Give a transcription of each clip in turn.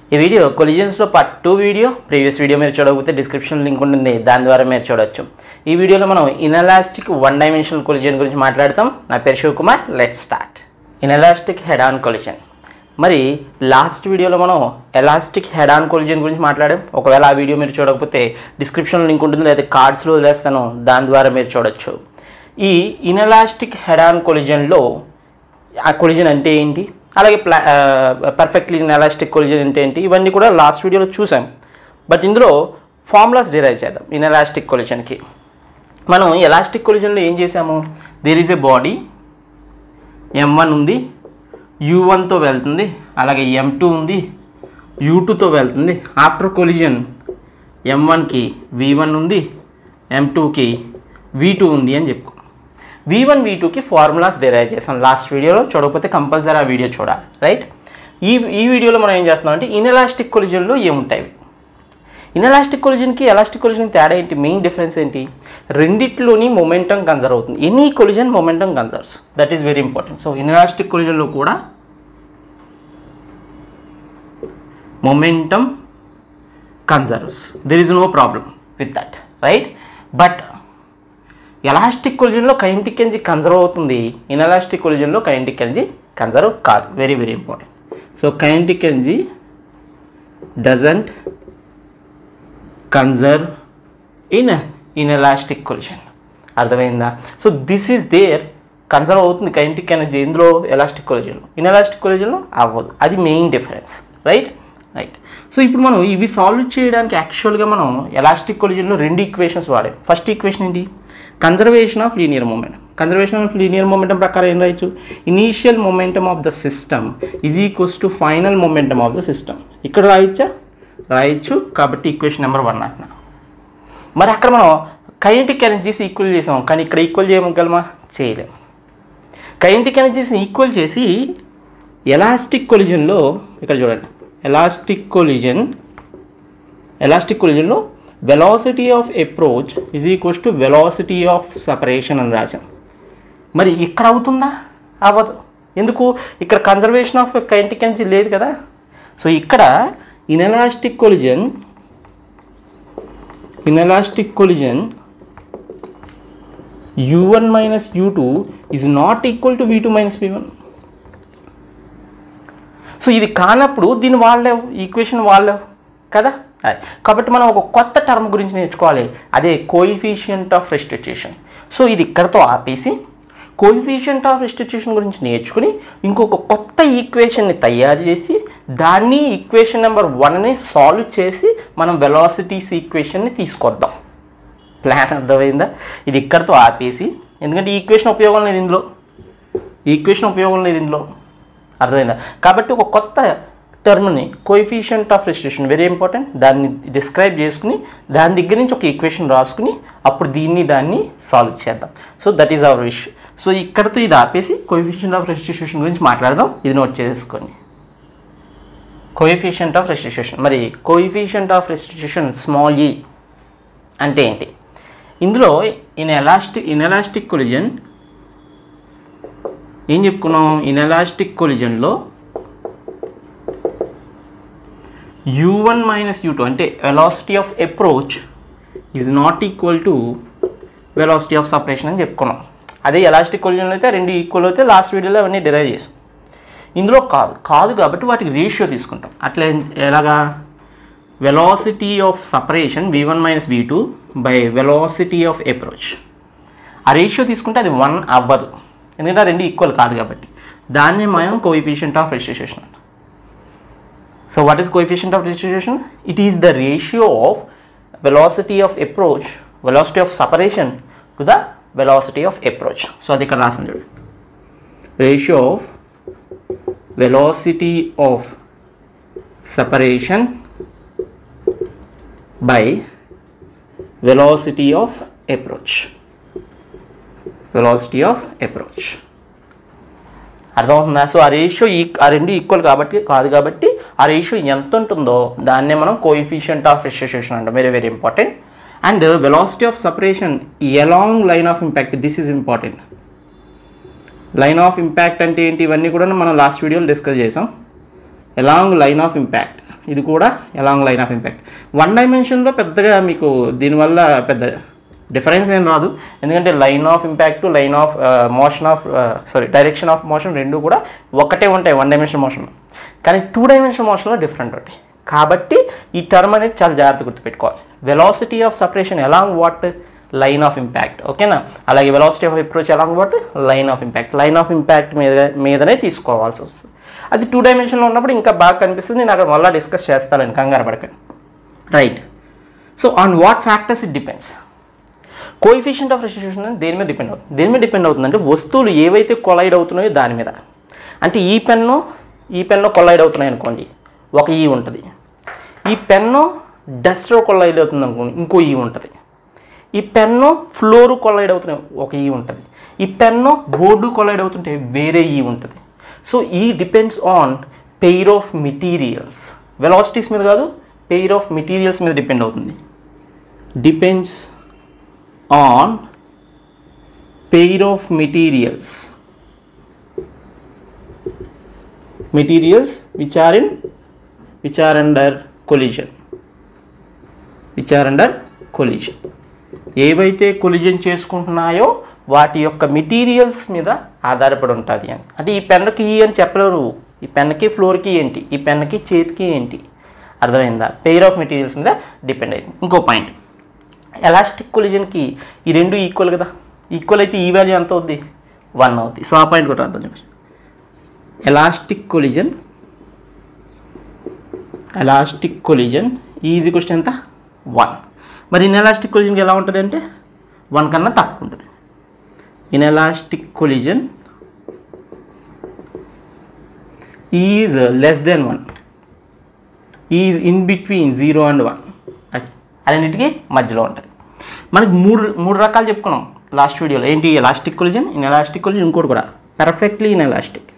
ఈ వీడియో కొలిజన్స్లో part two video previous video మీరు చూడకపోతే డిస్క్రిప్షన్ లింక్ ఉంటుంది దాని ద్వారా మీరు చూడొచ్చు ఈ వీడియోలో మనం ఇనలాస్టిక్ వన్ డైమెన్షనల్ కొలిజన్ గురించి మాట్లాడతాం నా పేరు Shivakumar let start inelastic head on collision మరి లాస్ట్ వీడియోలో మనం ఎలాస్టిక్ హెడ్ ఆన్ కొలిజన్ గురించి మాట్లాడాం ఒకవేళ ఆ వీడియో మీరు చూడకపోతే డిస్క్రిప్షన్ లింక్ ఉంటుంది లేదా కార్డ్స్లో వదిలేస్తాను దాని ద్వారా మీరు చూడొచ్చు ఈ ఇనలాస్టిక్ హెడ్ ఆన్ కొలిజన్లో ఆ కొలిజన్ అంటే ఏంటి అలాగే ప్లా పర్ఫెక్ట్లీ ఎలాస్టిక్ కొలిజన్ అంటే ఏంటి ఇవన్నీ కూడా లాస్ట్ వీడియోలో చూసాం బట్ ఇందులో ఫార్ములాస్ డిరైవ్ చేద్దాం ఇన్ ఎలాస్టిక్ కొలిజన్కి మనం ఎలాస్టిక్ కొలిజన్లో ఏం చేసాము there is a body M one ఉంది యూ వన్తో వెళ్తుంది అలాగే ఎం టూ ఉంది యూ టూతో వెళ్తుంది ఆఫ్టర్ కొలిజన్ ఎం వన్కి వి వన్ ఉంది ఎం టూకి వి టూ ఉంది అని చెప్పుకో వి వన్ వి టూకి ఫార్ములాస్ డిరైవ్ చేసాం లాస్ట్ వీడియోలో చూడకపోతే కంపల్సరీ ఆ వీడియో చూడాలి రైట్ ఈ ఈ వీడియోలో మనం ఏం చేస్తున్నాం అంటే ఇన్ఎలాస్టిక్ కొలిజన్లో ఏముంటాయి ఇన్ఎలాస్టిక్ కొలిజన్కి ఎలాస్టిక్ కొలిజన్ తేడా ఏంటి మెయిన్ డిఫరెన్స్ ఏంటి రెండిట్లోని మొమెంటం కన్జర్వ్ అవుతుంది any collision momentum conserves that is very important so inelastic కొలిజన్లో కూడా momentum conserves there is no problem with that right but elastic కొలిజన్లో కైంటిక్ ఎనర్జీ కన్జర్వ్ అవుతుంది inelastic కొలిజన్లో కైంటిక్ ఎనర్జీ కన్జర్వ్ కాదు very very important so kinetic energy doesn't conserve in in elastic collision అర్థమైందా so this is there conserve అవుతుంది kinetic energy ఇందులో elastic కొలిజన్లో inelastic కొలిజన్లో అవ్వదు అది main difference right right so ఇప్పుడు మనం ఇవి సాల్వ్ చేయడానికి యాక్చువల్గా మనం ఎలాస్టిక్ కొలిజన్లో రెండు ఈక్వేషన్స్ వాడాం ఫస్ట్ ఈక్వేషన్ ఏంటి conservation of linear moment conservation of linear momentum ప్రకారం ఏం రాయొచ్చు initial momentum of the system is equals to final momentum of the system ఇక్కడ రాయొచ్చా రాయొచ్చు కాబట్టి ఈక్వేషన్ నెంబర్ వన్ అంటున్నా మరి అక్కడ మనం కైనటిక్ ఎనర్జీస్ ఈక్వల్ చేసాం కానీ ఇక్కడ ఈక్వల్ చేయగలమా చేయలేం కైనటిక్ ఎనర్జీస్ని ఈక్వల్ చేసి ఎలాస్టిక్ కొలిజన్లో ఇక్కడ చూడండి ఎలాస్టిక్ కొలిజన్ ఎలాస్టిక్ కొలిజన్లో velocity of approach is equals to velocity of separation అని రాసాం మరి ఇక్కడ అవుతుందా అవ్వదు ఎందుకు ఇక్కడ కన్జర్వేషన్ ఆఫ్ కైనటిక్ ఎనర్జీ లేదు కదా సో ఇక్కడ inelastic collision inelastic collision u one minus you two is not equal to v two minus v one so ఇది కానప్పుడు దీన్ని వాళ్ళేవు ఈక్వేషన్ వాళ్ళేవు కదా అది కాబట్టి మనం ఒక కొత్త టర్మ్ గురించి నేర్చుకోవాలి అదే కోయిఫిషియంట్ ఆఫ్ రెస్టిట్యూషన్ సో ఇది ఇక్కడతో ఆపేసి కోయిఫిషియంట్ ఆఫ్ రెస్టిట్యూషన్ గురించి నేర్చుకుని ఇంకొక కొత్త ఈక్వేషన్ని తయారు చేసి దాన్ని ఈక్వేషన్ నెంబర్ వన్ని సాల్వ్ చేసి మనం వెలాసిటీస్ ఈక్వేషన్ని తీసుకొద్దాం ప్లాన్ అర్థమైందా ఇది ఇక్కడతో ఆపేసి ఎందుకంటే ఈ ఈక్వేషన్ ఉపయోగం లేదు ఇందులో ఈ ఈక్వేషన్ ఉపయోగం లేదు ఇందులో అర్థమైందా కాబట్టి ఒక కొత్త టర్మ్ని coefficient of restitution very important దాన్ని డిస్క్రైబ్ చేసుకుని దాని దగ్గర నుంచి ఒక ఈక్వేషన్ రాసుకుని అప్పుడు దీన్ని దాన్ని సాల్వ్ చేద్దాం so that is our wish so ఇక్కడతో ఇది ఆపేసి కోఎఫిషియంట్ ఆఫ్ రెస్టిట్యూషన్ గురించి మాట్లాడదాం ఇది నోట్ చేసుకోండి కోఎఫిషియంట్ ఆఫ్ రెస్టిట్యూషన్ మరి coefficient of restitution small e అంటే ఏంటి ఇందులో inelastic in elastic collision ఏం చెప్పుకున్నాం ఇన్ ఎలాస్టిక్ కొలిజన్లో u one minus you two అంటే velocity of approach is not equal to velocity of separation అని చెప్పుకున్నాం అదే ఎలాస్టిక్ కొలిజన్లో అయితే రెండు ఈక్వల్ అయితే లాస్ట్ వీడియోలో అవన్నీ డిరైవ్ చేసాం ఇందులో కాదు కాదు కాబట్టి వాటికి రేషియో తీసుకుంటాం అట్లా ఎలాగా velocity of separation v one minus v two by velocity of approach ఆ రేషియో తీసుకుంటే అది వన్ అవ్వదు ఎందుకంటే ఆ రెండు ఈక్వల్ కాదు కాబట్టి దాన్నే మనం కోఎఫిషియంట్ ఆఫ్ రెస్టిట్యూషన్ అంటాం so what is coefficient of restitution it is the ratio of velocity of approach velocity of separation to the velocity of approach so అది ఇక్కడ రాసింది చూడండి ratio of velocity of separation by velocity of approach velocity of approach అర్థమవుతుందా so ఆ ratio ఈ ఆ రెండు equal కాబట్టి కాదు కాబట్టి ఆ రేషియో ఎంత ఉంటుందో దాన్నే మనం కోఎఫిషియంట్ ఆఫ్ రెస్టిట్యూషన్ అంటాం very very important and velocity of separation along line of impact this is important line of impact అంటే ఏంటి ఇవన్నీ కూడా మనం లాస్ట్ వీడియోలో డిస్కస్ చేసాం ఎలాంగ్ లైన్ ఆఫ్ ఇంపాక్ట్ ఇది కూడా along line of impact one డైమెన్షన్లో పెద్దగా మీకు దీనివల్ల పెద్ద డిఫరెన్స్ ఏం రాదు ఎందుకంటే line of impact line of motion of sorry direction of motion రెండు కూడా ఒకటే ఉంటాయి వన్ డైమెన్షన్ మోషన్లో కానీ టూ డైమెన్షన్ మోషన్లో డిఫరెంట్ ఉంటాయి కాబట్టి ఈ టర్మ్ అనేది చాలా జాగ్రత్త గుర్తుపెట్టుకోవాలి velocity of separation along what line of impact ఓకేనా అలాగే velocity of approach along what line of impact line of impact మీద మీదనే తీసుకోవాల్సి వస్తుంది అది టూ డైమెన్షన్లో ఉన్నప్పుడు ఇంకా బాగా కనిపిస్తుంది నేను అక్కడ మళ్ళీ డిస్కస్ చేస్తాను కంగారు పడకండి right so on what factors it depends coefficient of restitution దేని మీద డిపెండ్ అవుతుంది దేని మీద డిపెండ్ అవుతుంది అంటే వస్తువులు ఏవైతే కొలైడ్ అవుతున్నాయో దాని మీద అంటే ఈ పెన్ను ఈ పెన్ను కొలైడ్ అవుతున్నాయి అనుకోండి ఒక ఈ ఉంటుంది ఈ పెన్ను డస్టర్ కొలైడ్ అవుతుంది అనుకోండి ఇంకో ఈ ఉంటుంది ఈ పెన్ను ఫ్లోర్ కొలైడ్ అవుతున్నాయి ఒక ఈ ఉంటుంది ఈ పెన్ను బోర్డు కొలైడ్ అవుతుంటే వేరే ఈ ఉంటుంది so e depends on pair of materials velocities మీద కాదు పెయిర్ ఆఫ్ మెటీరియల్స్ మీద డిపెండ్ అవుతుంది depends on pair of materials materials which are in which are under collision which are under collision ఏవైతే collision చేసుకుంటున్నాయో వాటి యొక్క మెటీరియల్స్ మీద ఆధారపడి ఉంటుంది అని అంటే ఈ పెన్నుకి ఈ అని చెప్పలేరు ఈ పెన్నుకి ఫ్లోర్కి ఏంటి ఈ పెన్నుకి చేతికి ఏంటి అర్థమైందా పెయిర్ ఆఫ్ మెటీరియల్స్ మీద డిపెండ్ అయింది ఇంకో పాయింట్ ఎలాస్టిక్ కొలిజన్కి ఈ రెండు ఈక్వల్ కదా ఈక్వల్ అయితే ఈ వాల్యూ ఎంత అవుద్ది వన్ అవుద్ది సో ఆ పాయింట్ కూడా అర్థం చెప్పండి elastic collision elastic collision easy question ఎంత వన్ మరి ఇన్ఎలాస్టిక్ కొలిజన్కి ఎలా ఉంటుంది అంటే వన్ కన్నా తక్కువ ఉంటుంది inelastic collision is less than one is in between zero and one అది అన్నింటికి మధ్యలో ఉంటుంది మనకి మూడు మూడు రకాలు చెప్పుకున్నాం లాస్ట్ వీడియోలో ఏంటి elastic collision in elastic collision ఇంకోటి కూడా perfectly in inelastic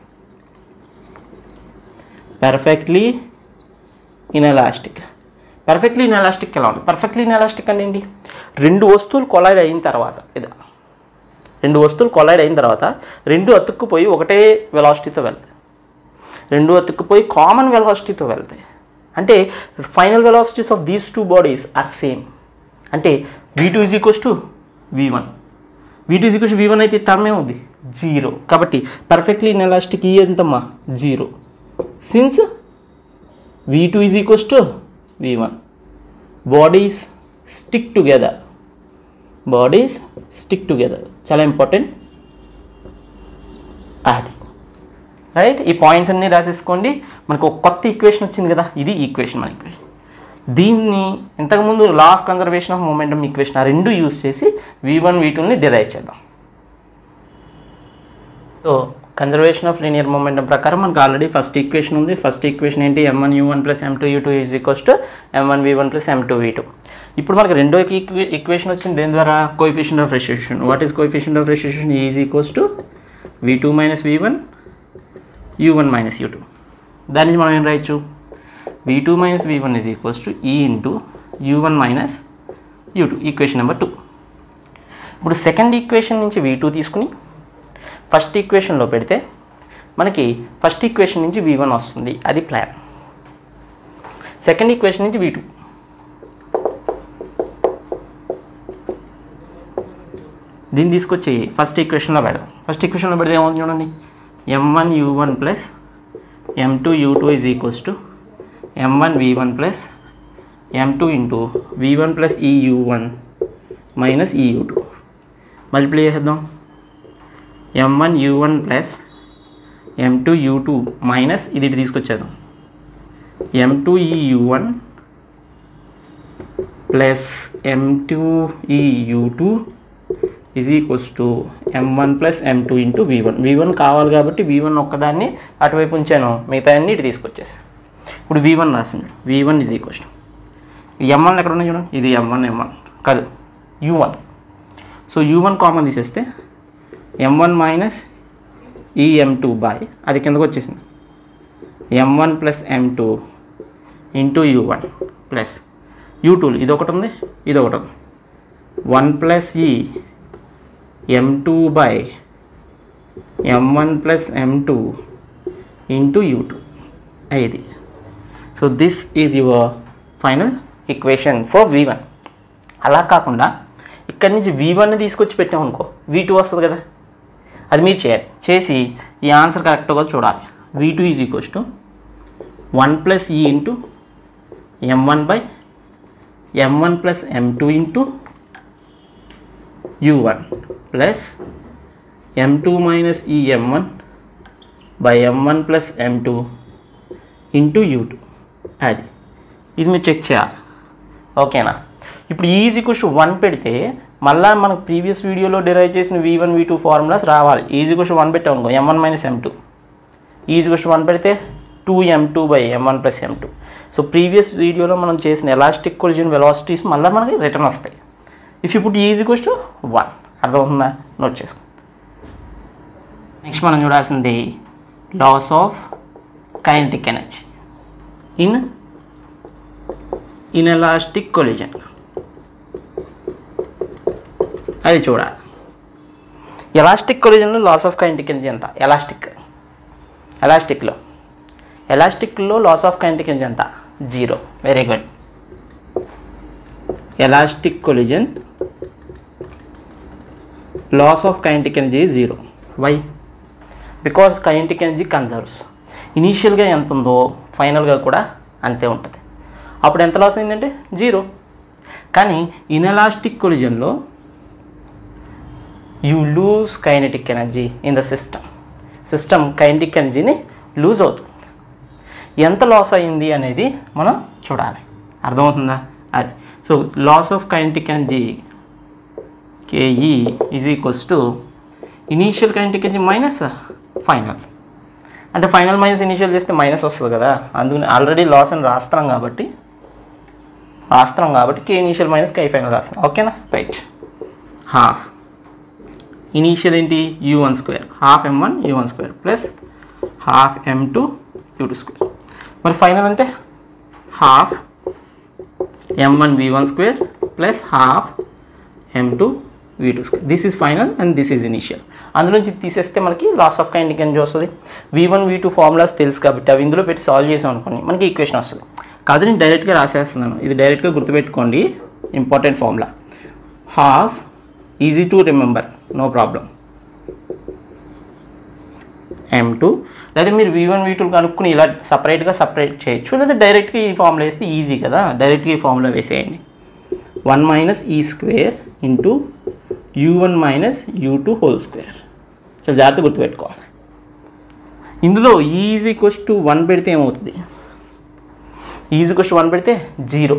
perfectly in inelastic perfectly in inelastic ఎలా ఉంటుంది పర్ఫెక్ట్లీ ఇన్ ఎలాస్టిక్ అంటే ఏంటి రెండు వస్తువులు కొలైడ్ అయిన తర్వాత ఇది రెండు వస్తువులు కొలైడ్ అయిన తర్వాత రెండు అతుక్కుపోయి ఒకటే వెలాసిటీతో వెళ్తాయి రెండు అతుక్కుపోయి కామన్ వెలాసిటీతో వెళ్తాయి అంటే final velocities of these two bodies are same అంటే v two is equals to v one v two is equals v one అయితే టర్మ్ ఏముంది జీరో కాబట్టి పర్ఫెక్ట్లీ ఇన్ ఎలాస్టిక్ ఈ ఎంతమ్మా zero since v two is equals to v one bodies stick together bodies stick together చాలా important అది right ఈ points అన్నీ రాసేసుకోండి మనకు ఒక కొత్త ఈక్వేషన్ వచ్చింది కదా ఇది ఈక్వేషన్ మన ఈక్వేషన్ దీన్ని ఇంతకుముందు law of conservation of momentum equation ఆ రెండు యూస్ చేసి వి వన్ వి టూని డిరైవ్ చేద్దాం so conservation of linear momentum ప్రకారం మనకు ఆల్రెడీ ఫస్ట్ ఈక్వేషన్ ఉంది ఫస్ట్ ఈక్వేషన్ ఏంటి ఎం one you one plus M two you two is equals to M one v one plus M two we two ఇప్పుడు మనకు రెండో ఈక్వే equation వచ్చింది దేని ద్వారా coefficient of restitution what is coefficient of restitution is equals to v two minus we one you one minus you two దాని నుంచి మనం ఏం రాయొచ్చు v two minus we one is equals to e into you one minus you two equation number two ఇప్పుడు second equation నుంచి v two తీసుకుని first ఈక్వేషన్లో పెడితే మనకి ఫస్ట్ ఈక్వేషన్ నుంచి వి వన్ వస్తుంది అది ప్లాన్ సెకండ్ ఈక్వేషన్ నుంచి వి టూ దీన్ని తీసుకొచ్చి ఫస్ట్ ఈక్వేషన్లో పెడదాం ఫస్ట్ ఈక్వేషన్లో పెడితే ఏమవుతుంది చూడండి ఎం one you one plus M two you two is equals to M one v one plus M two into v one plus e u one minus e u two multiply చేద్దాం m one you one plus M two you two minus ఇది ఇటు తీసుకొచ్చేద్దాం m two e u one plus M two e u two is equals to M one plus M two into v one v one కావాలి కాబట్టి V one ఒక్కదాన్ని అటువైపు ఉంచాను మిగతా అన్ని ఇటు తీసుకొచ్చేసాను ఇప్పుడు వి వన్ రాసింది v one is equals to M one ఎక్కడ ఉన్నాయి చూడండి ఇది ఎం వన్ ఎం వన్ కాదు u one so u one common తీసేస్తే ఎం వన్ మైనస్ ఈ ఎం టూ బాయ్ అది కిందకు వచ్చేసింది m one plus M two into you one plus u two ఇది ఒకటి ఉంది ఇది ఒకటి ఉంది one plus e M two by M one plus M two into u two ఇది so this is your final equation for v one అలా కాకుండా ఇక్కడి నుంచి వి వన్ తీసుకొచ్చి పెట్టాం అనుకో వి టూ వస్తుంది కదా అది మీరు చేయాలి చేసి ఈ ఆన్సర్ కరెక్ట్గా చూడాలి v two is equals to one plus ఈ into M one by M one plus M two into you one plus M two minus ఈ m one by M one plus M two into u two అది ఇది మీరు check చేయాలి ఓకేనా ఇప్పుడు easy question one పెడితే మళ్ళీ మనకు ప్రీవియస్ వీడియోలో డిరైవ్ చేసిన v one v two formulas రావాలి ఈజీ క్వశ్చన్ వన్ పెట్టాం అనుకో m one minus m two easy question one పెడితే two m two by M one plus M two so previous వీడియోలో మనం చేసిన ఎలాస్టిక్ కొలిజన్ వెలాసిటీస్ మళ్ళీ మనకి రిటర్న్ వస్తాయి if you put easy question one అర్థమవుతుందా నోట్ చేసుకో నెక్స్ట్ మనం చూడాల్సింది loss of kinetic energy in inelastic collision అది చూడాలి ఎలాస్టిక్ కొలిజన్లో లాస్ ఆఫ్ కైనటిక్ ఎనర్జీ ఎంత ఎలాస్టిక్ ఎలాస్టిక్లో ఎలాస్టిక్లో లాస్ ఆఫ్ కైనటిక్ ఎనర్జీ ఎంత zero very good elastic collision loss of kinetic energy zero why because kinetic energy conserves ఇనీషియల్గా ఎంత ఉందో ఫైనల్గా కూడా అంతే ఉంటుంది అప్పుడు ఎంత లాస్ అయిందంటే జీరో కానీ ఇన్ఎలాస్టిక్ కొలిజన్లో you lose kinetic energy in the system system kinetic ఎనర్జీని లూజ్ అవుతుంది ఎంత లాస్ అయింది అనేది మనం చూడాలి అర్థమవుతుందా అది so loss of kinetic energy KE is equals to initial kinetic energy minus final అంటే ఫైనల్ మైనస్ ఇనీషియల్ చేస్తే మైనస్ వస్తుంది కదా అందుకని ఆల్రెడీ లాస్ అని రాస్తున్నాం కాబట్టి రాస్తున్నాం కాబట్టి K initial minus K final రాస్తున్నాం ఓకేనా రైట్ హాఫ్ ఇనీషియల్ ఏంటి u one square half M one you one square plus half m two you two square మరి ఫైనల్ అంటే half M one v one square plus half m two we two square this is final and this is initial అందులోంచి తీసేస్తే మనకి loss of kind energy వస్తుంది v one v two formulas తెలుసు కాబట్టి అవి ఇందులో పెట్టి సాల్వ్ చేసాం అనుకోండి మనకి ఈక్వేషన్ వస్తుంది కాదు నేను డైరెక్ట్గా రాసేస్తున్నాను ఇది డైరెక్ట్గా గుర్తుపెట్టుకోండి important formula half easy to remember no problem m two లేదా మీరు వి వన్ వి టూ కనుక్కుని ఇలా సపరేట్గా సపరేట్ చేయొచ్చు లేదా డైరెక్ట్గా ఈ ఫార్ములా వేస్తే ఈజీ కదా డైరెక్ట్గా ఈ ఫార్ములా వేసేయండి వన్ మైనస్ ఈ square into you one minus you two whole square చాలా జాగ్రత్త గుర్తుపెట్టుకోవాలి ఇందులో ఈజీ క్వశ్చన్ టు వన్ పెడితే ఏమవుతుంది ఈజీ క్వశ్చన్ వన్ పెడితే జీరో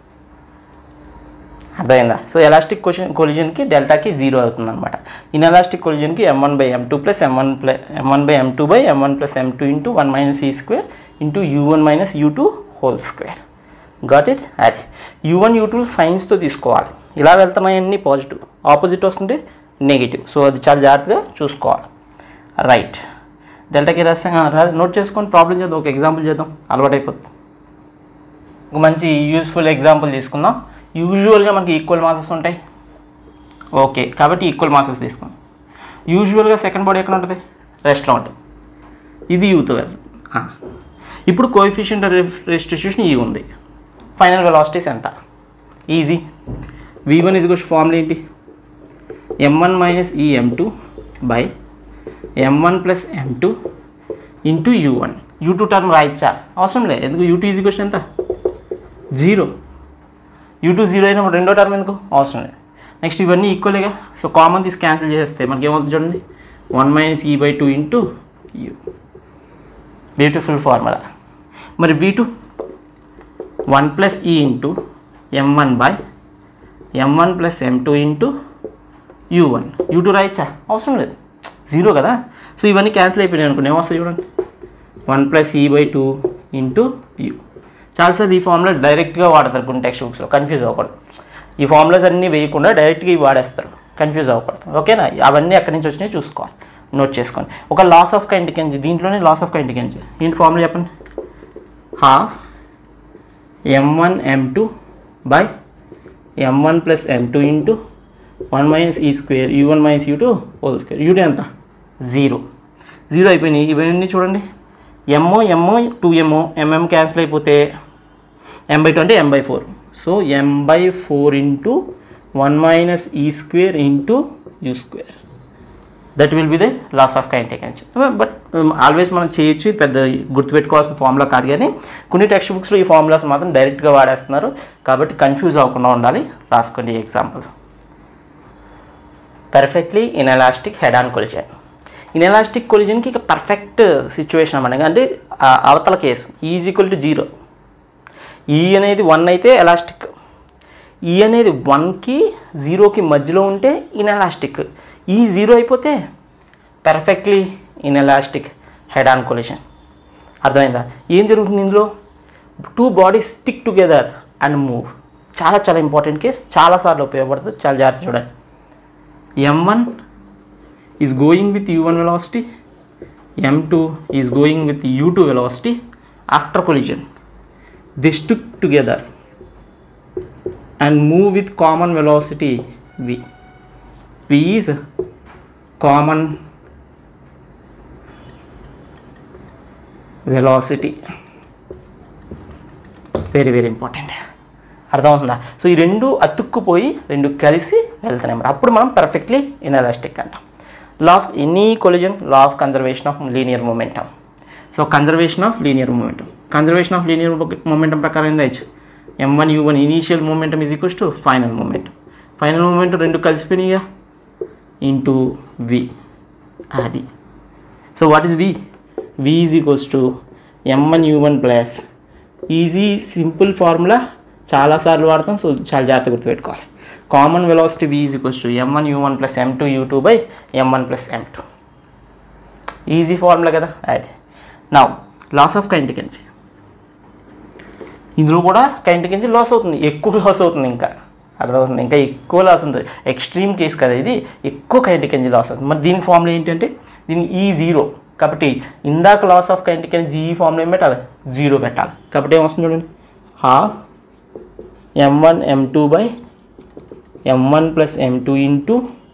అర్థమైందా సో ఎలాస్టిక్ క్వశ్చన్ కొలిజన్కి డెల్టాకి జీరో అవుతుంది అనమాట ఇన్ ఎలాస్టిక్ కొలిజన్కి m one by m two plus m one plus m one by m two by M one plus M two into one minus ఈ square into you one minus you two whole square got it అది u one you two సైన్స్తో తీసుకోవాలి ఇలా వెళ్తున్నాయన్నీ positive opposite వస్తుంటే negative so అది చాలా జాగ్రత్తగా చూసుకోవాలి రైట్ డెల్టాకి రాస్తాం నోట్ చేసుకొని ప్రాబ్లం చేద్దాం ఒక ఎగ్జాంపుల్ చేద్దాం అలవాటు అయిపోతుంది ఒక మంచి యూస్ఫుల్ ఎగ్జాంపుల్ తీసుకుందాం యూజువల్గా మనకి ఈక్వల్ మాసెస్ ఉంటాయి ఓకే కాబట్టి ఈక్వల్ మాసెస్ తీసుకుందాం యూజువల్గా సెకండ్ బాడీ ఎక్కడ ఉంటుంది రెస్ట్లో ఉంటుంది ఇది యూతో వెళ్తుంది ఆ. ఇప్పుడు కోఎఫిషియంట్ రెస్టిట్యూషన్ ఈ ఉంది ఫైనల్ వెలాసిటీస్ ఎంత easy V one is good formula ఏంటి ఎం వన్ మైనస్ ఈ ఎం two by M one plus M two into you one you two term రాయిచ్చా అవసరం లేదు ఎందుకు యూ టూ ఈజీ క్వశ్చన్ ఎంత జీరో యూ టూ జీరో అయినప్పుడు రెండో టర్మ్ ఎందుకు అవసరం లేదు నెక్స్ట్ ఇవన్నీ ఈక్వల్గా సో కామన్ తీసి క్యాన్సిల్ చేస్తే మనకి ఏమవుతుంది చూడండి వన్ మైనస్ ఈ by two into U beautiful formula మరి వీ టూ వన్ ప్లస్ ఈ into M one by M one plus M two into you one you two రాయచ్చా అవసరం లేదు జీరో కదా సో ఇవన్నీ క్యాన్సిల్ అయిపోయినాయి అనుకోండి ఏమొస్తుంది చూడండి వన్ ప్లస్ ఈ బై టూ ఇంటూ యూ చాలాసార్లు ఈ ఫార్ములా డైరెక్ట్గా వాడతారు కొన్ని టెక్స్ట్ బుక్స్లో కన్ఫ్యూజ్ అవ్వకూడదు ఈ ఫార్ములాస్ అన్నీ వేయకుండా డైరెక్ట్గా ఇవి వాడేస్తారు కన్ఫ్యూజ్ అవ్వకూడదు ఓకేనా అవన్నీ ఎక్కడి నుంచి వచ్చినాయి చూసుకోవాలి నోట్ చేసుకోండి ఒక లాస్ ఆఫ్ కైంటికెన్స్ దీంట్లోనే లాస్ ఆఫ్ కైంటికెన్స్ ఏంటి ఫార్ములా చెప్పండి half M one M two by M one plus M two into one minus ఈ square U one minus you two whole square U two ఎంత జీరో జీరో అయిపోయినాయి ఇవన్నీ చూడండి M O M O two M O M M cancel అయిపోతే M by two అంటే M by four so M by four into one minus ఈ square into U square that will be the loss of kinetic అని but always మనం చేయొచ్చు ఇది పెద్ద గుర్తుపెట్టుకోవాల్సిన formula కాదు కానీ కొన్ని టెక్స్ట్ బుక్స్లో ఈ ఫార్ములాస్ మాత్రం డైరెక్ట్గా వాడేస్తున్నారు కాబట్టి కన్ఫ్యూజ్ అవ్వకుండా ఉండాలి రాసుకోండి example perfectly inelastic head on collision inelastic కొలిజన్కి ఇక పర్ఫెక్ట్ సిచ్యువేషన్ అన్నమాట అంటే ఆ అవతల case is equal to zero E అనేది వన్ అయితే ఎలాస్టిక్ ఈ అనేది వన్కి జీరోకి మధ్యలో ఉంటే ఇన్ఎలాస్టిక్ ఈ జీరో అయిపోతే perfectly inelastic head on collision అర్థమైందా ఏం జరుగుతుంది ఇందులో two bodies stick together and move చాలా చాలా ఇంపార్టెంట్ కేస్ చాలాసార్లు ఉపయోగపడుతుంది చాలా జాగ్రత్త చూడండి ఎం one is going with U one velocity M two is going with U two velocity after collision they stick together and move with common velocity v v is common velocity very very important అర్థమవుతుందా so ఈ రెండు అతుక్కుపోయి రెండు కలిసి వెళ్తున్నాయి అన్నమాట అప్పుడు మనం perfectly inelastic అంటాం law of any collision law of conservation of linear momentum so conservation of linear momentum conservation of linear momentum ప్రకారం ఏం రాయొచ్చు M one you one initial momentum is equals to final momentum final momentum రెండు కలిసిపోయినాయిగా into V అది so what is V V is equals to M one you one plus easy simple formula చాలాసార్లు వాడతాం so చాలా జాగ్రత్త గుర్తుపెట్టుకోవాలి common velocity V is equals to M one you one plus M two you two by M one plus M two easy formula కదా అది నా loss of kinetic energy ఇందులో కూడా కైంటిక్ ఎనర్జీ లాస్ అవుతుంది ఎక్కువ లాస్ అవుతుంది ఇంకా అర్థమవుతుంది ఇంకా ఎక్కువ లాస్ ఉంటుంది ఎక్స్ట్రీమ్ కేస్ కదా ఇది ఎక్కువ కైంటిక్ ఎనర్జీ లాస్ అవుతుంది మరి దీనికి ఫార్ములా ఏంటంటే దీని ఈ జీరో కాబట్టి ఇందాక లాస్ ఆఫ్ కైంటిక్ ఎనర్జీ ఈ ఫార్ములా ఏం పెట్టాలి జీరో పెట్టాలి కాబట్టి ఏమొస్తుంది చూడండి half M one M two by M one plus M two into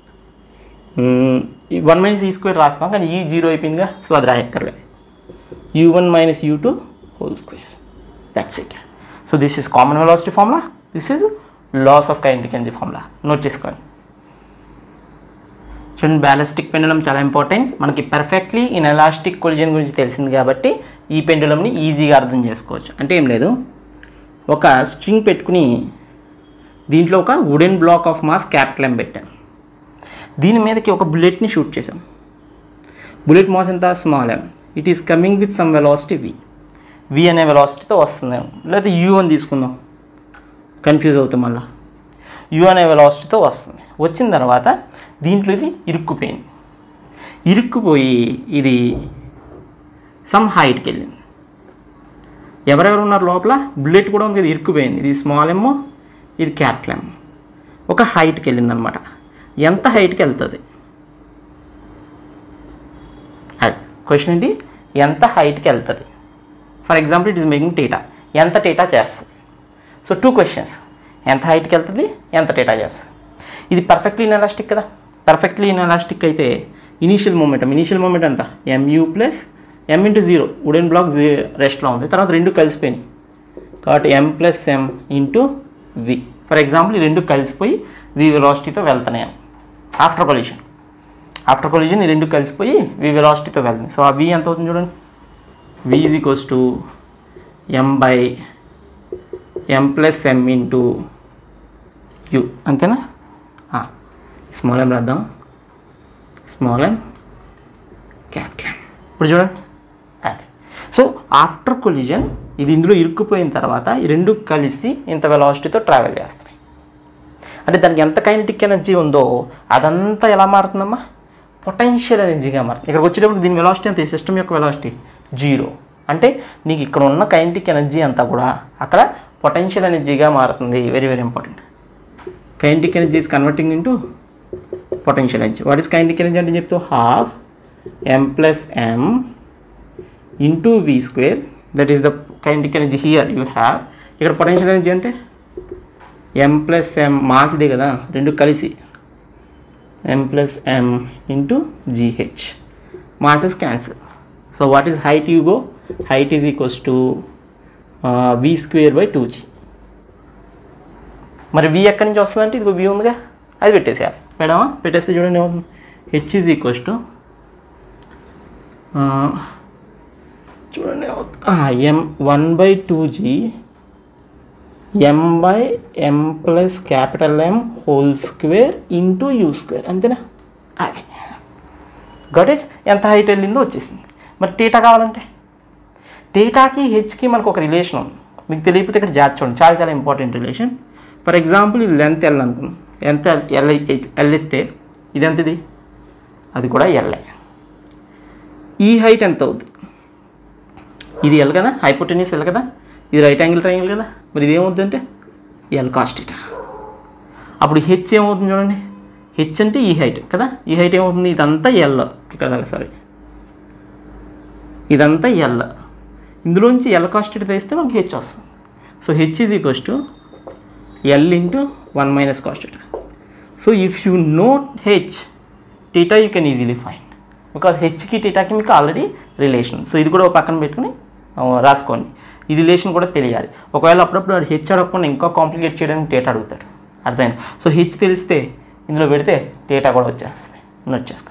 one minus ఈ స్క్వేర్ రాస్తాం కానీ ఈ జీరో అయిపోయిందిగా సో అది రాయక్కర్లేదు U one minus you two whole square that's it so this is common velocity formula this is loss of kinetic energy formula note చేసుకోండి చూడండి ballistic pendulum చాలా important మనకి పర్ఫెక్ట్లీ ఇన్ ఎలాస్టిక్ కొలిజన్ గురించి తెలిసింది కాబట్టి ఈ పెండులంని ఈజీగా అర్థం చేసుకోవచ్చు అంటే ఏం లేదు ఒక స్ట్రింగ్ పెట్టుకుని దీంట్లో ఒక wooden block of mass capital M పెట్టాం దీని మీదకి ఒక బుల్లెట్ని షూట్ చేసాం బుల్లెట్ మాస్ ఎంత small M it is coming with some velocity V V అనే వెలాసిటీతో వస్తుంది లేకపోతే యూ అని తీసుకుందాం కన్ఫ్యూజ్ అవుతాం మళ్ళీ యూ అనే వెలాసిటీతో వస్తుంది వచ్చిన తర్వాత దీంట్లో ఇది ఇరుక్కుపోయింది ఇరుక్కుపోయి ఇది సమ్ హైట్కి వెళ్ళింది ఎవరెవరు ఉన్నారు లోపల బుల్లెట్ కూడా ఉంది ఇది ఇరుక్కుపోయింది ఇది స్మాల్ ఎమ్మో ఇది క్యాపిటల్ ఎమ్ ఒక హైట్కి వెళ్ళింది అనమాట ఎంత హైట్కి వెళ్తుంది అది క్వశ్చన్ ఏంటి ఎంత హైట్కి వెళ్తుంది for example it is making theta ఎంత టీటా చేస్తుంది సో టూ క్వశ్చన్స్ ఎంత హైట్కి వెళ్తుంది ఎంత టీటా చేస్తుంది ఇది పర్ఫెక్ట్లీ ఇన్ఎలాస్టిక్ కదా పర్ఫెక్ట్లీ ఇన్ఎలాస్టిక్ అయితే ఇనీషియల్ మూమెంటం ఇనీషియల్ మూమెంట్ అంత M U plus M into zero wooden block జీ రెస్ట్లో ఉంది తర్వాత రెండు కలిసిపోయినాయి కాబట్టి M plus M into V for example ఈ రెండు కలిసిపోయి వి వెలాసిటీతో వెళ్తున్నాయి ఆఫ్టర్ కొలిషన్ ఆఫ్టర్ కొలిషన్ ఈ రెండు కలిసిపోయి వి వెలాసిటీతో వెళ్తుంది సో ఆ వి ఎంత అవుతుంది చూడండి V is equals to M by M plus M into U అంతేనా స్మాల్ ఎం రాద్దాం స్మాల్ ఎం క్యాపిటల్ ఎం ఇప్పుడు చూడండి అది సో ఆఫ్టర్ కొలిజన్ ఇది ఇందులో ఇరుక్కుపోయిన తర్వాత ఈ రెండు కలిసి ఇంత వెలాసిటీతో ట్రావెల్ చేస్తాయి అంటే దానికి ఎంత కైనటిక్ ఎనర్జీ ఉందో అదంతా ఎలా మారుతుందమ్మా పొటెన్షియల్ ఎనర్జీగా మారుతుంది ఇక్కడికి వచ్చేటప్పుడు దీని వెలాసిటీ అంత ఈ సిస్టమ్ యొక్క వెలాసిటీ జీరో అంటే నీకు ఇక్కడ ఉన్న కైనటిక్ ఎనర్జీ అంతా కూడా అక్కడ పొటెన్షియల్ ఎనర్జీగా మారుతుంది very very important kinetic energy is converting into potential energy what is kinetic energy అంటే చెప్తూ half M plus M into V square that is the kinetic energy here you have ఇక్కడ potential energy అంటే M plus M mass ఇదే కదా రెండు కలిసి M plus M into G H masses cancel so what is height you go height is equals to V square by two G మరి వి ఎక్కడి నుంచి వస్తుందంటే ఇదిగో వి ఉందిగా అది పెట్టేసేయాలి మేడమా పెట్టేస్తే చూడండి ఏమవుతుంది హెచ్ ఈజ్ ఈక్వల్స్ టు చూడండి ఎం one by two G M by M plus capital M whole square into U square అంతేనా అది గట్ ఇట్ ఎంత హైట్ వెళ్ళిందో వచ్చేసింది మరి టీటా కావాలంటే టీటాకి హెచ్కి మనకు ఒక రిలేషన్ ఉంది మీకు తెలియకపోతే ఇక్కడ జాగ్రత్త చూడండి చాలా చాలా ఇంపార్టెంట్ రిలేషన్ ఫర్ ఎగ్జాంపుల్ ఇది లెంత్ ఎల్ అనుకుందాం ఎంత ఎల్ ఎల్ ఇస్తే ఇది ఎంత ఇది అది కూడా ఎల్ఏ ఈ హైట్ ఎంత అవుతుంది ఇది ఎల్ కదా హైపోటెనిస్ ఎల్ కదా ఇది రైట్ యాంగిల్ ట్రయాంగిల్ కదా మరి ఇది ఏమవుతుంది అంటే ఎల్ కాస్ట్ అప్పుడు హెచ్ ఏమవుతుంది చూడండి హెచ్ అంటే ఈ హైట్ కదా ఈ హైట్ ఏమవుతుంది ఇదంతా ఎల్ ఇక్కడ దాకా సారీ ఇదంతా ఎల్ ఇందులోంచి ఎల్ కాస్ట్ తీస్తే మనకి హెచ్ వస్తుంది so H is equals to L into one minus cos so if you know H theta you can easily find because హెచ్కి టీటాకి మీకు ఆల్రెడీ రిలేషన్ సో ఇది కూడా ఒక పక్కన పెట్టుకుని ఆ, రాసుకోండి ఈ రిలేషన్ కూడా తెలియాలి ఒకవేళ అప్పుడప్పుడు వాడు హెచ్ అడగకుండా ఇంకా కాంప్లికేట్ చేయడానికి డేటా అడుగుతాడు అర్థమైంది సో హెచ్ తెలిస్తే ఇందులో పెడితే డేటా కూడా వచ్చేస్తుంది నేను వచ్చేస్తా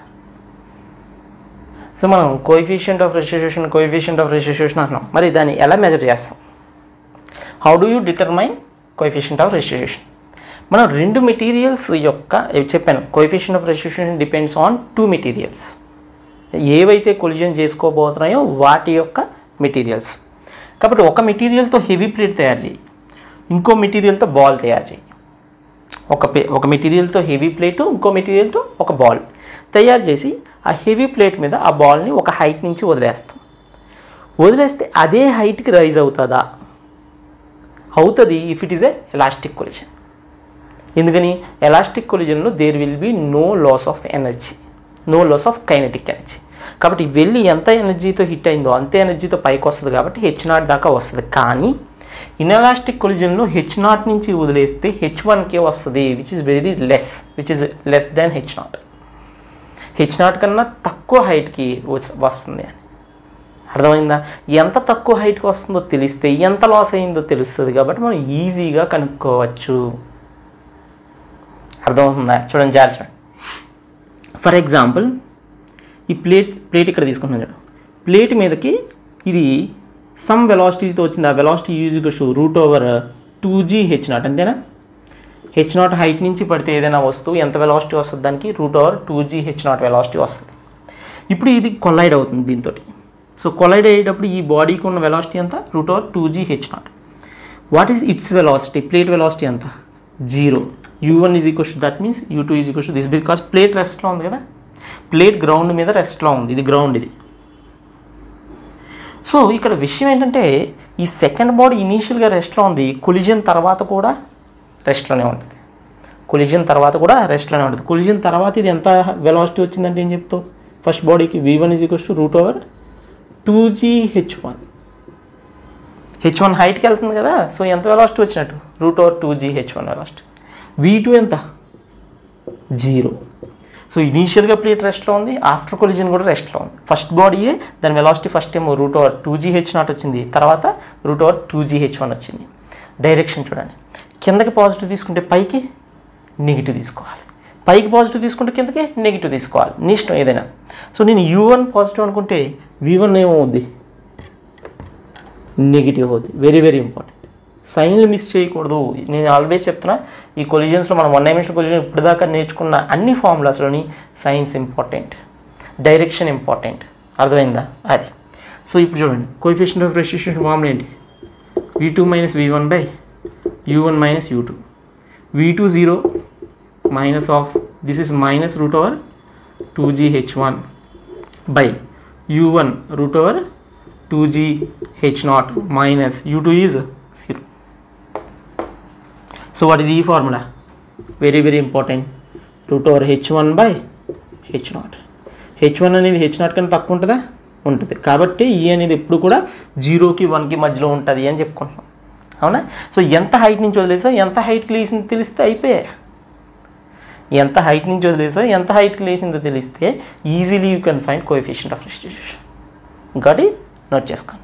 సో మనం coefficient of restitution coefficient of restitution అంటున్నాం మరి దాన్ని ఎలా మెజర్ చేస్తాం how do you determine coefficient of restitution మనం రెండు మెటీరియల్స్ యొక్క ఇవి చెప్పాను coefficient of restitution depends on two materials ఏవైతే కొలిజన్ చేసుకోబోతున్నాయో వాటి యొక్క మెటీరియల్స్ కాబట్టి ఒక మెటీరియల్తో హెవీ ప్లేట్ తయారు చేయి ఇంకో మెటీరియల్తో బాల్ తయారు చేయి ఒక పే- ఒక మెటీరియల్తో హెవీ ప్లేట్ ఇంకో మెటీరియల్తో ఒక బాల్ తయారు చేసి ఆ హెవీ ప్లేట్ మీద ఆ బాల్ని ఒక హైట్ నుంచి వదిలేస్తాం వదిలేస్తే అదే హైట్కి రైజ్ అవుతుందా అవుతుంది if it is a elastic collision ఎందుకని ఎలాస్టిక్ కొలిజన్లో there will be no loss of energy no loss of kinetic energy కాబట్టి వెళ్ళి ఎంత ఎనర్జీతో హిట్ అయిందో అంతే ఎనర్జీతో పైకి వస్తుంది కాబట్టి హెచ్ నాట్ దాకా వస్తుంది కానీ ఇన్ఎలాస్టిక్ కొలిజన్లో హెచ్ నాట్ నుంచి వదిలేస్తే హెచ్ వన్కే వస్తుంది which is very less which is less than H not H naught కన్నా తక్కువ హైట్కి వస్తుంది అని అర్థమైందా ఎంత తక్కువ హైట్కి వస్తుందో తెలిస్తే ఎంత లాస్ అయిందో తెలుస్తుంది కాబట్టి మనం ఈజీగా కనుక్కోవచ్చు అర్థమవుతుందా చూడండి జాగ్రత్త చూడండి ఫర్ ఎగ్జాంపుల్ ఈ ప్లేట్ ప్లేట్ ఇక్కడ తీసుకుంటున్నాను చూడు ప్లేట్ మీదకి ఇది సమ్ వెలాసిటీతో వచ్చింది ఆ velocity use to root over two G H naught అంతేనా హెచ్ నాట్ హైట్ నుంచి పడితే ఏదైనా వస్తువు ఎంత వెలాసిటీ వస్తుంది దానికి root over two G H naught velocity వస్తుంది ఇప్పుడు ఇది కొలైడ్ అవుతుంది దీంతో సో కొలైడ్ అయ్యేటప్పుడు ఈ బాడీకి ఉన్న వెలాసిటీ ఎంత root over two G H naught what is its velocity plate velocity ఎంత zero U one is equals that means U two is equals this because plate రెస్ట్లో ఉంది కదా ప్లేట్ గ్రౌండ్ మీద రెస్ట్లో ఉంది ఇది గ్రౌండ్ ఇది సో ఇక్కడ విషయం ఏంటంటే ఈ సెకండ్ బాడీ ఇనీషియల్గా రెస్ట్లో ఉంది కొలిజన్ తర్వాత కూడా రెస్ట్లోనే ఉంటుంది కొలిజన్ తర్వాత కూడా రెస్ట్లోనే ఉంటుంది కొలిజన్ తర్వాత ఇది ఎంత వెలాసిటీ వచ్చిందంటే ఏం చెప్తావు ఫస్ట్ బాడీకి V one is equals to root over two G H one H one హైట్కి వెళ్తుంది కదా సో ఎంత వెలాసిటీ వచ్చినట్టు root over two G H one velocity V two ఎంత జీరో సో ఇనీషియల్గా ప్లేట్ రెస్ట్లో ఉంది ఆఫ్టర్ కొలిజన్ కూడా రెస్ట్లో ఉంది ఫస్ట్ బాడీయే దాని వెలాసిటీ ఫస్ట్ ఏమో root over two G H naught వచ్చింది తర్వాత root over two G H one వచ్చింది డైరెక్షన్ చూడండి కిందకి పాజిటివ్ తీసుకుంటే పైకి నెగిటివ్ తీసుకోవాలి పైకి పాజిటివ్ తీసుకుంటే కిందకి నెగిటివ్ తీసుకోవాలి నీ ఇష్టం ఏదైనా సో నేను యూ వన్ పాజిటివ్ అనుకుంటే వి వన్ ఏమవుద్ది నెగిటివ్ అవుతుంది వెరీ వెరీ ఇంపార్టెంట్ సైన్లు మిస్ చేయకూడదు నేను ఆల్వేస్ చెప్తున్నా ఈ కొలిజన్స్లో మనం వన్ డైమెన్షనల్ కొలిజన్ ఇప్పటిదాకా నేర్చుకున్న అన్ని ఫార్ములాస్లోని సైన్స్ ఇంపార్టెంట్ డైరెక్షన్ ఇంపార్టెంట్ అర్థమైందా అది సో ఇప్పుడు చూడండి కోఎఫిషియంట్ ఆఫ్ రెస్ట్రిక్షన్ ఫార్ములా ఏంటి V two minus we one by you one minus you two we two zero minus of this is minus root over two G H one by you one root over two G H naught minus you two is zero so what is E formula very very important root over H one by H not H one అనేది H naught కన్నా తక్కువ ఉంటుందా ఉంటుంది కాబట్టి ఈ అనేది ఎప్పుడు కూడా జీరోకి వన్కి మధ్యలో ఉంటుంది అని చెప్పుకుంటున్నాం అవునా సో ఎంత హైట్ నుంచి వదిలేసో ఎంత హైట్కి లేసిందో తెలిస్తే అయిపోయాయి ఎంత హైట్ నుంచి వదిలేసో ఎంత హైట్కి లేచిందో తెలిస్తే easily you can find coefficient of restitution got it note చేసుకోండి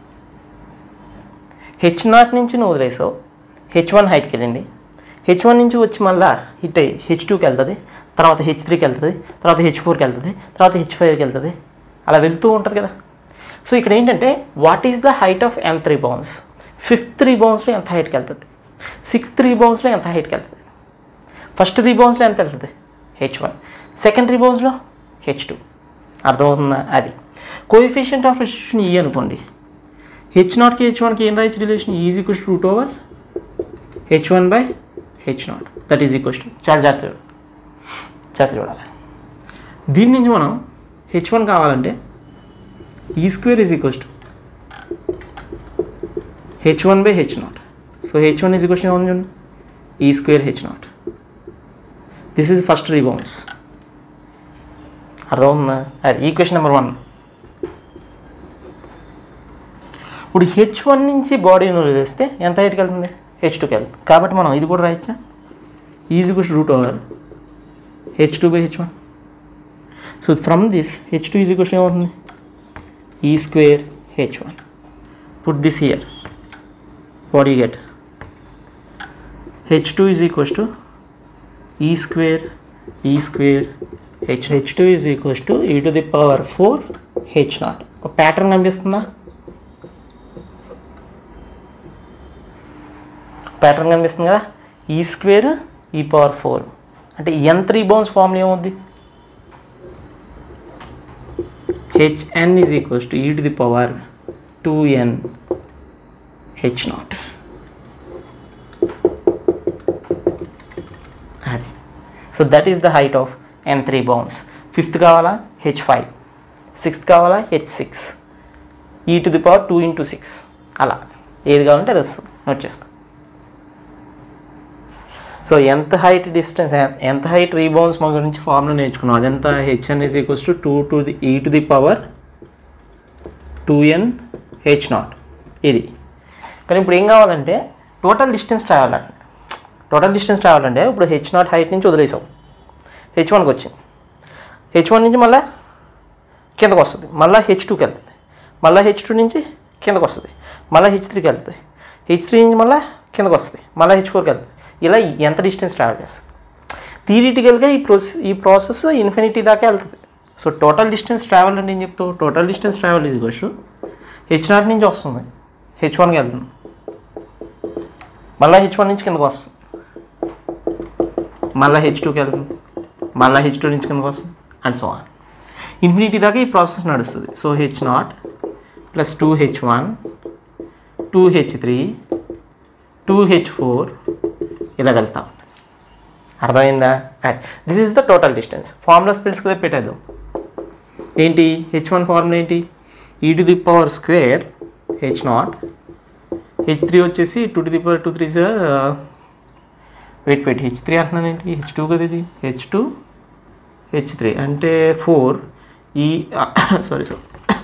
హెచ్ నాట్ నుంచి నువ్వు వదిలేసావు హెచ్ వన్ హైట్కి వెళ్ళింది హెచ్ వన్ నుంచి వచ్చి మళ్ళీ హిట్ అయ్యి హెచ్ టూకి వెళ్తుంది తర్వాత హెచ్ త్రీకి వెళ్తుంది తర్వాత హెచ్ ఫోర్కి వెళ్తుంది తర్వాత హెచ్ ఫైవ్కి వెళ్తుంది అలా వెళ్తూ ఉంటుంది కదా సో ఇక్కడ ఏంటంటే what is the height of N three bounce fifth three బౌన్స్లో ఎంత హైట్కి వెళ్తుంది సిక్స్త్ త్రీ బౌన్స్లో ఎంత హైట్కి వెళ్తుంది ఫస్ట్ త్రీ బౌన్స్లో ఎంత వెళ్తుంది హెచ్ వన్ సెకండ్ త్రీ బౌన్స్లో హెచ్ టూ అర్థమవుతుందా అది కోఎఫిషియంట్ ఆఫ్ రిలేషన్ ఈ అనుకోండి హెచ్ నాట్కి హెచ్ వన్కి ఏం రాయొచ్చు relation is equals root over H one by H naught that is equals to చాలా జాగ్రత్త చూడు. జాగ్రత్త చూడాలి దీని నుంచి మనం హెచ్ వన్ కావాలంటే E square is equals to H one by H naught so H one is equals to చూడండి E square H naught this is first rebound అర్థమవుతుందా అది ఈక్వేషన్ నెంబర్ వన్ ఇప్పుడు హెచ్ వన్ నుంచి బాడీని వదిలేస్తే ఎంత హైట్కి వెళ్తుంది హెచ్ టూకి వెళ్తుంది కాబట్టి మనం ఇది కూడా రాయొచ్చా easy question root over H two by H one so from this H two easy question ఏమవుతుంది E square H one put this here what you get H two is equals to E square E square H H two is equals to ఈ to the power four H naught ఒక pattern కనిపిస్తుందా pattern కనిపిస్తుంది కదా E square E power four అంటే N three bounce formula ఏమవుద్ది h n is equals to ఈ to the power two n h nought అది so that is the height of N three bounce fifth కావాలా h five sixth కావాలా h six e to the power two into six అలా ఏది కావాలంటే అది వస్తుంది note చేసుకో సో ఎంత హైట్ డిస్టెన్స్ ఎంత హైట్ రీబౌన్స్ మా గురించి ఫార్ములా నేర్చుకున్నాం అదెంత h n is equals to two to the e to the power two n h nought ఇది కానీ ఇప్పుడు ఏం కావాలంటే టోటల్ డిస్టెన్స్ రావాలంటే టోటల్ డిస్టెన్స్ రావాలంటే ఇప్పుడు హెచ్ నాట్ హైట్ నుంచి వదిలేసాం హెచ్ వన్కి వచ్చింది హెచ్ వన్ నుంచి మళ్ళీ కిందకు వస్తుంది మళ్ళీ హెచ్ టూకి వెళ్తుంది మళ్ళీ హెచ్ టూ నుంచి కిందకు వస్తుంది మళ్ళీ హెచ్ త్రీకి వెళ్తుంది హెచ్ త్రీ నుంచి మళ్ళీ కిందకు వస్తుంది మళ్ళీ హెచ్ ఫోర్కి వెళ్తుంది ఇలా ఎంత డిస్టెన్స్ ట్రావెల్ చేస్తుంది థియరిటికల్గా ఈ ప్రోసెస్ ఈ ప్రాసెస్ ఇన్ఫినిటీ దాకా వెళ్తుంది సో టోటల్ డిస్టెన్స్ ట్రావెల్ అంటే ఏం చెప్తావు టోటల్ డిస్టెన్స్ ట్రావెల్ ఇది క్వశ్చు హెచ్ నాట్ నుంచి వస్తుంది హెచ్ వన్కి వెళ్తుంది మళ్ళీ హెచ్ వన్ నుంచి కిందకు వస్తుంది మళ్ళీ హెచ్ టూకి వెళ్తుంది మళ్ళీ హెచ్ టూ నుంచి కిందకు వస్తుంది అండ్ సో ఆన్ ఇన్ఫినిటీ దాకా ఈ ప్రాసెస్ నడుస్తుంది so h nought plus two h one two h three two h four ఇలా వెళ్తాం అర్థమైందా this is the total distance formulas తెలుసు కదా పెట్టేద్దాం ఏంటి హెచ్ వన్ ఫార్ములా ఏంటి e to the power square H not h three వచ్చేసి two to the power two three sir wait wait h three అంటున్నాను ఏంటి హెచ్ టూ కదా ఇది హెచ్ టూ హెచ్ త్రీ అంటే ఫోర్ ఈ సారీ సార్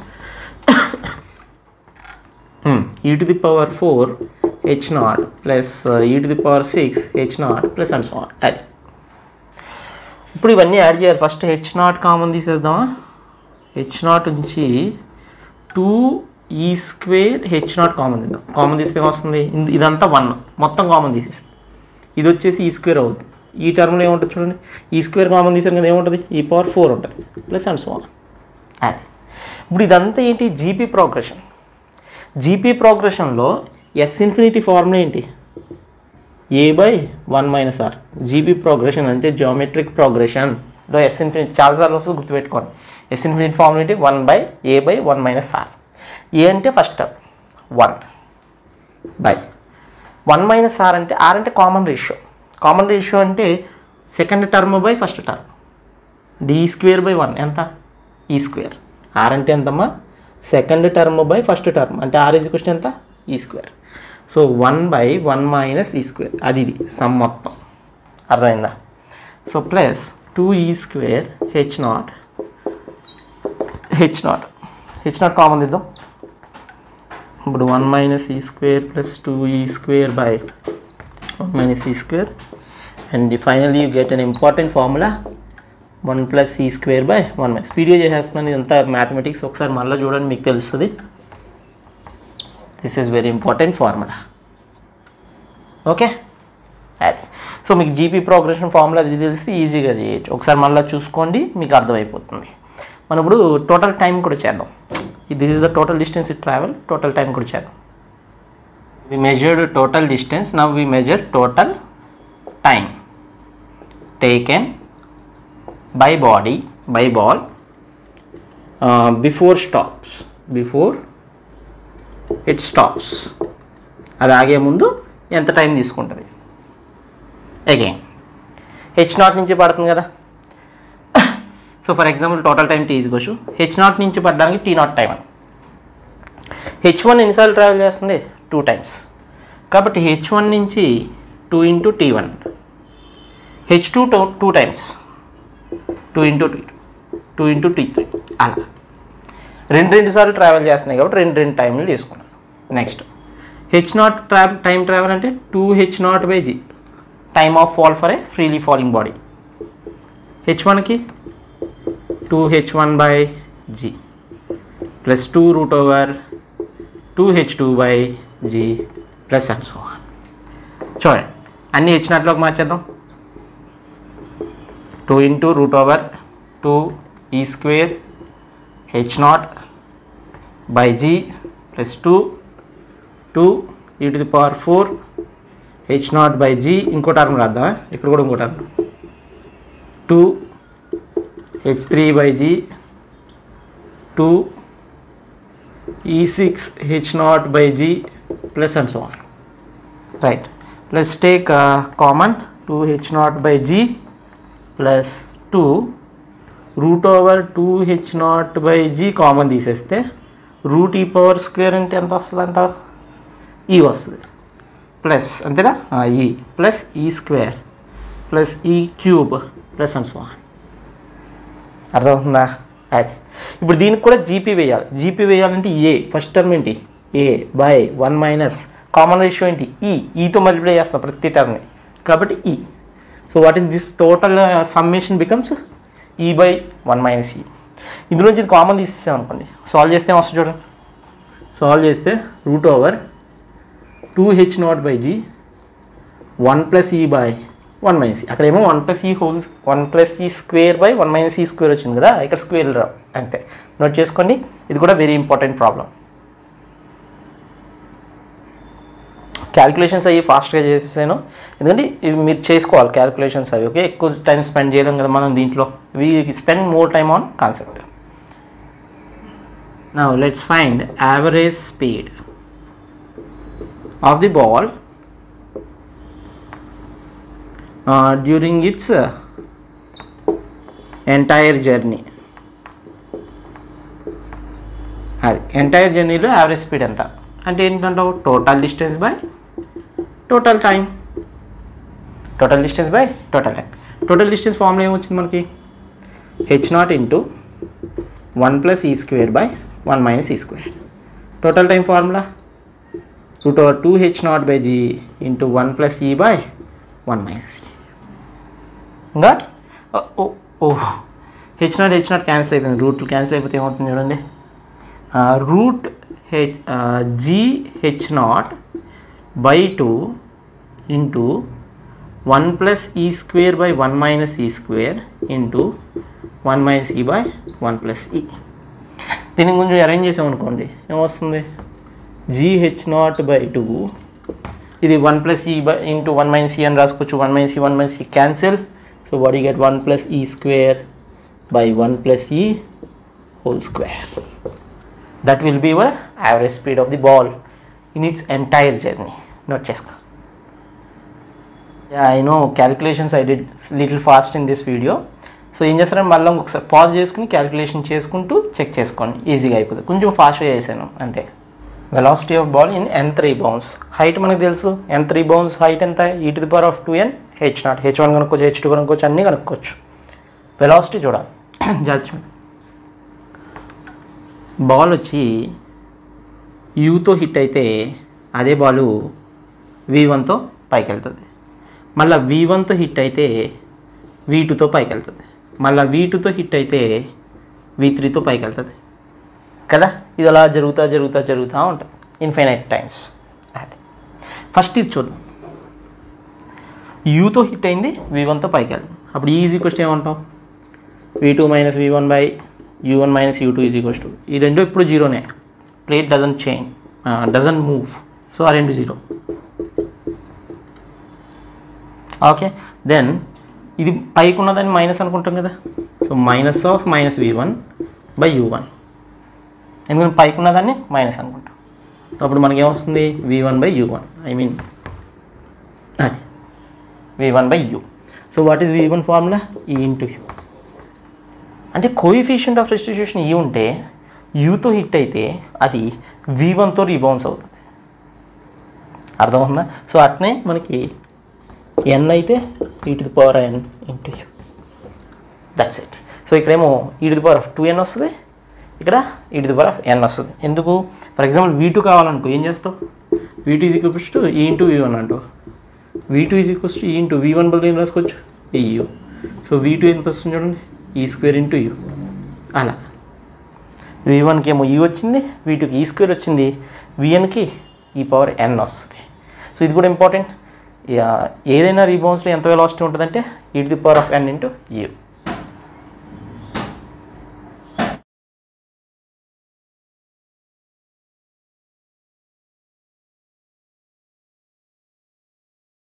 ఈ to the power four H nought plus e to the power six h nought plus and so అది ఇప్పుడు ఇవన్నీ add చేయాలి ఫస్ట్ హెచ్ నాట్ కామన్ తీసేద్దామా h not నుంచి two e square H nought common తీద్దాం common తీస్తే వస్తుంది in- ఇదంతా వన్ మొత్తం కామన్ తీసేసి ఇది వచ్చేసి ఈ స్క్వేర్ అవుతుంది ఈ టర్మ్లో ఏముంటుంది చూడండి ఈ స్క్వేర్ కామన్ తీసారు కదా ఏముంటుంది ఈ పవర్ ఫోర్ ఉంటుంది ప్లస్ అండ్ సో అది ఇప్పుడు ఇదంతా ఏంటి జీపీ ప్రోగ్రెషన్ జీపీ ప్రోగ్రెషన్లో ఎస్ ఇన్ఫినిటీ ఫార్ములా ఏంటి a by one minus r GP progression అంటే జియోమెట్రిక్ ప్రోగ్రెషన్లో ఎస్ ఇన్ఫినిటీ చాలాసార్లు వస్తుంది గుర్తుపెట్టుకోండి ఎస్ ఇన్ఫినిటీ ఫార్ములా ఏంటి one by a by one minus r a అంటే first term one by one minus r అంటే r అంటే కామన్ రేషియో కామన్ రేషియో అంటే second term by first term D square by one ఎంత e square r అంటే ఎంతమ్మా second term by first term అంటే r is question ఎంత e square so one by one minus ఈ square అది ఇది sum మొత్తం అర్థమైందా so plus two e square H not H not H nought common ఇద్దాం ఇప్పుడు వన్ మైనస్ ఈ square plus two e square by one minus ఈ square and finally you get an important formula one plus e square by one minus స్పీడ్గా చేసేస్తున్నాను ఇదంతా mathematics ఒకసారి మళ్ళీ చూడండి మీకు తెలుస్తుంది this is very important formula okay అది సో మీకు జీపీ ప్రోగ్రెషన్ ఫార్ములా అది తెలిస్తే ఈజీగా చేయొచ్చు ఒకసారి మళ్ళీ చూసుకోండి మీకు అర్థమైపోతుంది మనం ఇప్పుడు టోటల్ టైం కూడా చేద్దాం this is the total distance it travel total time కూడా చేద్దాం we measured total distance now we measure total time taken by body by ball before stops before it stops అది ఆగే ముందు ఎంత టైం తీసుకుంటుంది again H not నుంచి పడుతుంది కదా so for example total time t ఈజ్కోవచ్చు హెచ్ నాట్ నుంచి పడడానికి టీ నాట్ టైం అని హెచ్ వన్ ఎన్నిసార్లు ట్రావెల్ చేస్తుంది టూ టైమ్స్ కాబట్టి హెచ్ వన్ నుంచి two into t one h two two two times two into t two into t three అలా రెండు రెండు సార్లు ట్రావెల్ చేస్తున్నాయి కాబట్టి రెండు రెండు టైంలు తీసుకున్నాను నెక్స్ట్ హెచ్ నాట్ ట్రా టైం ట్రావెల్ అంటే two h nought by g time of fall for a freely falling body h వన్కి two h one by g plus two root over two h two by g plus and so చూడండి అన్నీ h నాట్లోకి మార్చేద్దాం two into root over two e square H nought by g plus two two e to the power four H nought by G ఇంకో term రాద్దామా ఇక్కడ కూడా ఇంకో term two h three by g two e six h nought by g plus and so on right plus take common two h nought by g plus two root over two h nought by g common తీసేస్తే root e power square అంటే ఎంత వస్తుంది అంట ఈ వస్తుంది plus అంతేనా e plus e square plus e cube plus and so అర్థమవుతుందా అది ఇప్పుడు దీనికి కూడా జీపీ వేయాలి జీపీ వేయాలంటే ఏ ఫస్ట్ టర్మ్ ఏంటి a by one minus common ratio ఏంటి ఈ ఈతో మల్టిప్లై చేస్తాం ప్రతి టర్మ్ని కాబట్టి e so what is this total summation becomes e by one minus e ఇందులోంచి ఇది కామన్ తీసేసాం అనుకోండి సాల్వ్ చేస్తే వస్తుంది చూడండి సాల్వ్ చేస్తే root over two h nought by g one plus ఈ బై వన్ మైనస్ ఈ అక్కడేమో one plus e whole one plus e square by one minus ఈ స్క్వేర్ వచ్చింది కదా ఇక్కడ స్క్వేర్ రా అంతే నోట్ చేసుకోండి ఇది కూడా వెరీ ఇంపార్టెంట్ ప్రాబ్లం క్యాలిక్యులేషన్స్ అవి ఫాస్ట్గా చేసేసాను ఎందుకంటే ఇవి మీరు చేసుకోవాలి క్యాలిక్యులేషన్స్ అవి ఓకే ఎక్కువ టైం స్పెండ్ చేయలేం కదా మనం దీంట్లో we spend more time on concept now let's find average speed of the ball during its entire journey అది ఎంటైర్ జర్నీలో యావరేజ్ స్పీడ్ ఎంత అంటే ఏంటంటావు total distance by total time total distance by total time total distance formula ఏమొచ్చింది మనకి h nought into one plus e square by one minus ఈ square total time formula root over two h nought by g into one plus ఈ by one minus e got o h not H nought cancel అయిపోయింది రూట్లు cancel అయిపోతే ఏమవుతుంది చూడండి root h g H nought by two into one plus e square by one minus ఈ square into one minus ఈ by one plus e దీన్ని కొంచెం arrange చేసామనుకోండి ఏమొస్తుంది జీహెచ్ నాట్ బై టూ ఇది వన్ ప్లస్ ఈ by into one minus e అని రాసుకోవచ్చు one minus e one minus e cancel so body get one plus e square by one plus e whole square that will be your average speed of the ball in its entire journey note చేసుకో yeah i know calculations i did little fast in this video so ఏం చేస్తారంటే మళ్ళీ ఒకసారి pause చేసుకుని calculation చేసుకుంటూ check చేసుకోండి ఈజీగా అయిపోతుంది కొంచెం ఫాస్ట్గా చేశాను అంతే velocity of ball in n three bounce height మనకు తెలుసు ఎన్ త్రీ బౌన్స్ హైట్ ఎంత e to the power of two n h not H one కనుక్కోవచ్చు హెచ్ టూ కనుక్కోవచ్చు అన్నీ కనుక్కోవచ్చు వెలాసిటీ చూడాలి జాగ్రత్త చూడండి బాల్ వచ్చి యూతో హిట్ అయితే అదే బాలు వి వన్తో పైకి వెళ్తుంది మళ్ళీ వి వన్తో హిట్ అయితే వి టూతో పైకి వెళ్తుంది మళ్ళీ వి టూతో హిట్ అయితే వి త్రీతో పైకి వెళ్తుంది కదా ఇది అలా జరుగుతూ జరుగుతూ జరుగుతూ ఉంటుంది ఇన్ఫైనైట్ టైమ్స్ అది ఫస్ట్ ఇది చూద్దాం యూతో హిట్ అయింది వి వన్తో పైకి వెళ్దాం అప్పుడు ఈజీ క్వశ్చన్ ఏమంటాం v two minus we one by you one minus you two easy question e రెండు ఇప్పుడు జీరోనే plate doesn't change doesn't move so ఆ రెండు జీరో ఓకే దెన్ ఇది పైకి ఉన్నదాన్ని మైనస్ అనుకుంటాం కదా so minus of minus we one by you one ఎందుకంటే పైకి ఉన్నదాన్ని మైనస్ అనుకుంటాం అప్పుడు మనకి ఏమొస్తుంది v one by you one I mean అది v one by u so what is v one formula e into u అంటే కోయిఫిషియంట్ ఆఫ్ రెస్టిట్యూషన్ ఈ ఉంటే యూతో హిట్ అయితే అది వి వన్తో రీబౌన్స్ అవుతుంది అర్థమవుతుందా సో అట్నే మనకి ఎన్ అయితే e to the power n into u that's it so ఇక్కడేమో e to the power of two n వస్తుంది ఇక్కడ e to the power of n వస్తుంది ఎందుకు ఫర్ ఎగ్జాంపుల్ వీ టూ కావాలనుకో ఏం చేస్తావు v two is equals to e into v one అంటావు v two is equals to e into v one బదులు ఏం రాసుకోవచ్చు ఈ యూ సో వీ టూ ఎంత వస్తుంది చూడండి ఈ స్క్వేర్ ఇంటూ యూ అలా వి వన్కి ఏమో ఈ వచ్చింది వీ టూకి ఈ స్క్వేర్ వచ్చింది విఎన్కి ఈ పవర్ ఎన్ వస్తుంది సో ఇది కూడా ఇంపార్టెంట్ ఏదైనా రీబౌన్స్లో ఎంత వెలాసిటీ ఉంటుందంటే e to the power of n into you